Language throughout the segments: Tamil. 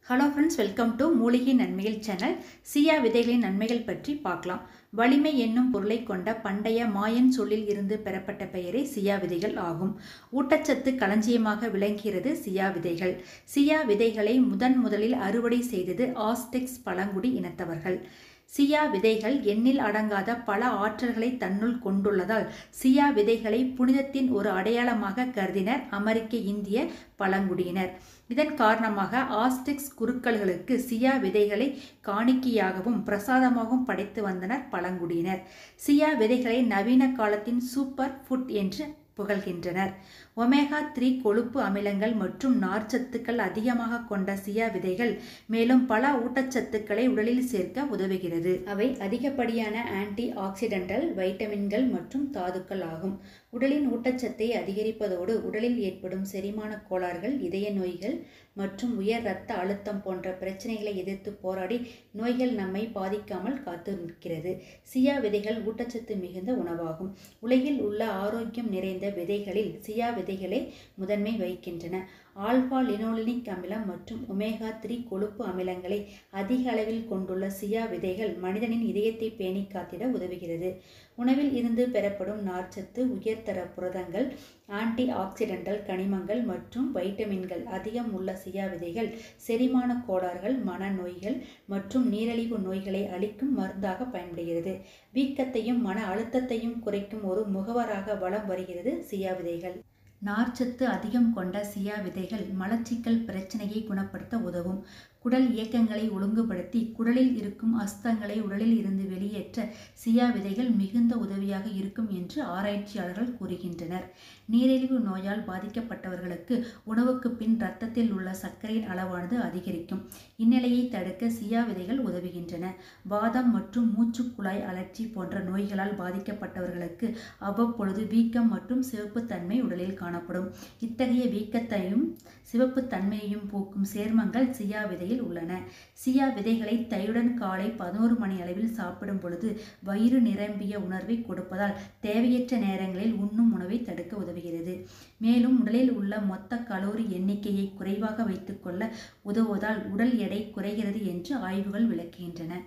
ஹலோ ஃப்ரெண்ட்ஸ் வெல்கம் டு மூலிகை நன்மைகள் சேனல் சியா விதைகளின் நன்மைகள் பற்றி பார்க்கலாம் வலிமை என்னும் பொருளை கொண்ட பண்டைய மாயன் சொல்லில் இருந்து பெறப்பட்ட பெயரே சியா விதைகள் ஆகும் ஊட்டச்சத்து களஞ்சியமாக விளங்குகிறது சியா விதைகள் சியா விதைகளை முதன் முதலில் அறுவடை செய்தது ஆஸ்டெக்ஸ் பழங்குடி இனத்தவர்கள் சியா விதைகள் எண்ணில் அடங்காத பல ஆற்றல்களை தன்னுள் கொண்டுள்ளதால் சியா விதைகளை புனிதத்தின் ஒரு அடையாளமாக கருதினர் அமெரிக்க இந்திய பழங்குடியினர் இதன் காரணமாக ஆஸ்டிக்ஸ் குருக்களுக்கு சியா விதைகளை காணிக்கையாகவும் பிரசாதமாகவும் படைத்து வந்தனர் பழங்குடியினர் சியா விதைகளை நவீன காலத்தின் சூப்பர் ஃபுட் என்று புகழ்கின்றனர் ஒமேகா த்ரீ கொழுப்பு அமிலங்கள் மற்றும் நார்ச்சத்துக்கள் அதிகமாக கொண்ட சியா விதைகள் மேலும் பல ஊட்டச்சத்துக்களை உடலில் சேர்க்க உதவுகிறது அவை அதிகப்படியான ஆன்டி ஆக்சிடென்டல் வைட்டமின்கள் மற்றும் தாதுக்கள் ஆகும் உடலின் ஊட்டச்சத்தை அதிகரிப்பதோடு உடலில் ஏற்படும் செரிமான கோளாறுகள் இதய நோய்கள் மற்றும் உயர் இரத்த அழுத்தம் போன்ற பிரச்சனைகளை எதிர்த்து போராடி நோய்கள் நம்மை பாதிக்காமல் காத்து நிற்கிறது சியா விதைகள் ஊட்டச்சத்து மிகுந்த உணவாகும் உலகில் உள்ள ஆரோக்கியம் நிறைந்த விதைகளில் சியா விதைகளே முதன்மை வகிக்கின்றன ஆல்பா லினோலினிக் அமிலம் மற்றும் ஒமேகா த்ரீ கொழுப்பு அமிலங்களை அதிக அளவில் கொண்டுள்ள சியா விதைகள் மனிதனின் இதயத்தை பேணி காத்திட உதவுகிறது உணவில் இருந்து பெறப்படும் நார்ச்சத்து உயர்தர புரதங்கள் ஆன்டி ஆக்சிடென்டல் கனிமங்கள் மற்றும் வைட்டமின்கள் அதிகம் உள்ள சியா விதைகள் செரிமான கோளாறுகள் மனநோய்கள் மற்றும் நீரிழிவு நோய்களை அளிக்கும் மருந்தாக பயன்படுகிறது வீக்கத்தையும் மன அழுத்தத்தையும் குறைக்கும் ஒரு முகவராக வலம் வருகிறது சியா விதைகள் நார்ச்சத்து அதிகம் கொண்ட சியா விதைகள் மலச்சிக்கல் பிரச்சனையை குணப்படுத்த உதவும் குடல் இயக்கங்களை ஒழுங்குபடுத்தி குடலில் இருக்கும் அஸ்தங்களை உடலில் இருந்து வெளியேற்ற சியா விதைகள் மிகுந்த உதவியாக இருக்கும் என்று ஆராய்ச்சியாளர்கள் கூறுகின்றனர் நீரிழிவு நோயால் பாதிக்கப்பட்டவர்களுக்கு உணவுக்கு பின் இரத்தத்தில் உள்ள சர்க்கரையின் அளவானது அதிகரிக்கும் இந்நிலையை தடுக்க சியா விதைகள் உதவுகின்றன வாதம் மற்றும் மூச்சுக்குழாய் அலர்ச்சி போன்ற நோய்களால் பாதிக்கப்பட்டவர்களுக்கு அவ்வப்பொழுது வீக்கம் மற்றும் சிவப்புத்தன்மை உடலில் காணப்படும் இத்தகைய வீக்கத்தையும் சிவப்பு தன்மையையும் போக்கும் சேர்மங்கள் சியா விதையில் உள்ளன சியா விதைகளை தயிருடன் காலை பதினோரு மணி அளவில் சாப்பிடும் பொழுது வயிறு நிரம்பிய உணர்வை கொடுப்பதால் தேவையற்ற நேரங்களில் உண்ணும் உணவை தடுக்க உதவுகிறது மேலும் உடலில் உள்ள மொத்த கலோரி எண்ணிக்கையை குறைவாக வைத்துக்கொள்ள உதவுவதால் உடல் எடை குறைகிறது என்று ஆய்வுகள் விளக்குகின்றன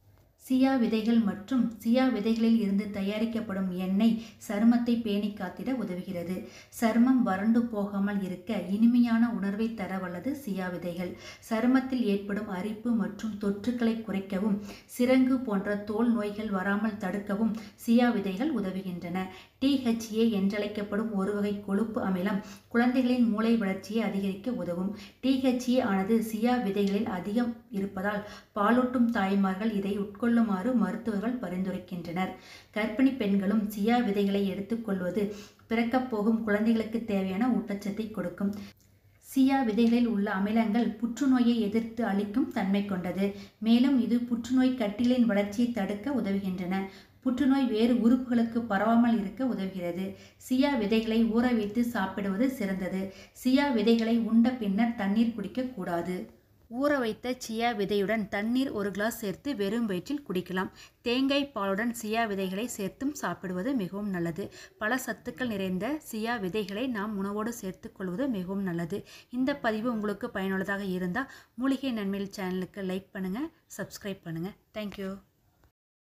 சியா விதைகள் மற்றும் சியா விதைகளில் இருந்து தயாரிக்கப்படும் எண்ணெய் சருமத்தை பேணி காத்திட உதவுகிறது சருமம் வறண்டு போகாமல் இருக்க இனிமையான உணர்வை தர வல்லது சியா விதைகள் சருமத்தில் ஏற்படும் அரிப்பு மற்றும் தொற்றுக்களை குறைக்கவும் சிரங்கு போன்ற தோல் நோய்கள் வராமல் தடுக்கவும் சியா விதைகள் உதவுகின்றன டிஹெச்ஏ என்றழைக்கப்படும் ஒரு வகை கொழுப்பு அமிலம் குழந்தைகளின் மூளை வளர்ச்சியை அதிகரிக்க உதவும் டிஹெச்ஏ ஆனது சியா விதைகளில் அதிகம் இருப்பதால் பாலூட்டும் தாய்மார்கள் இதை உட்கொள்ளுமாறு மருத்துவர்கள் பரிந்துரைக்கின்றனர் கர்ப்பிணி பெண்களும் சியா விதைகளை எடுத்துக்கொள்வது பிறக்கப் போகும் குழந்தைகளுக்கு தேவையான ஊட்டச்சத்தை கொடுக்கும் சியா விதைகளில் உள்ள அமிலங்கள் புற்றுநோயை எதிர்த்து அளிக்கும் தன்மை கொண்டது மேலும் இது புற்றுநோய் கட்டிகளின் வளர்ச்சியை தடுக்க உதவுகின்றன புற்றுநோய் வேறு உறுப்புகளுக்கு பரவாமல் இருக்க உதவுகிறது சியா விதைகளை ஊற வைத்து சாப்பிடுவது சிறந்தது சியா விதைகளை உண்ட பின்னர் தண்ணீர் குடிக்கக்கூடாது ஊற வைத்த சியா விதையுடன் தண்ணீர் ஒரு கிளாஸ் சேர்த்து வெறும் வயிற்றில் குடிக்கலாம் தேங்காய் பாலுடன் சியா விதைகளை சேர்த்தும் சாப்பிடுவது மிகவும் நல்லது பல சத்துக்கள் நிறைந்த சியா விதைகளை நாம் உணவோடு சேர்த்து கொள்வது மிகவும் நல்லது இந்த பதிவு உங்களுக்கு பயனுள்ளதாக இருந்தால் மூலிகை நன்மையில் சேனலுக்கு லைக் பண்ணுங்கள் சப்ஸ்கிரைப் பண்ணுங்கள் தேங்க்யூ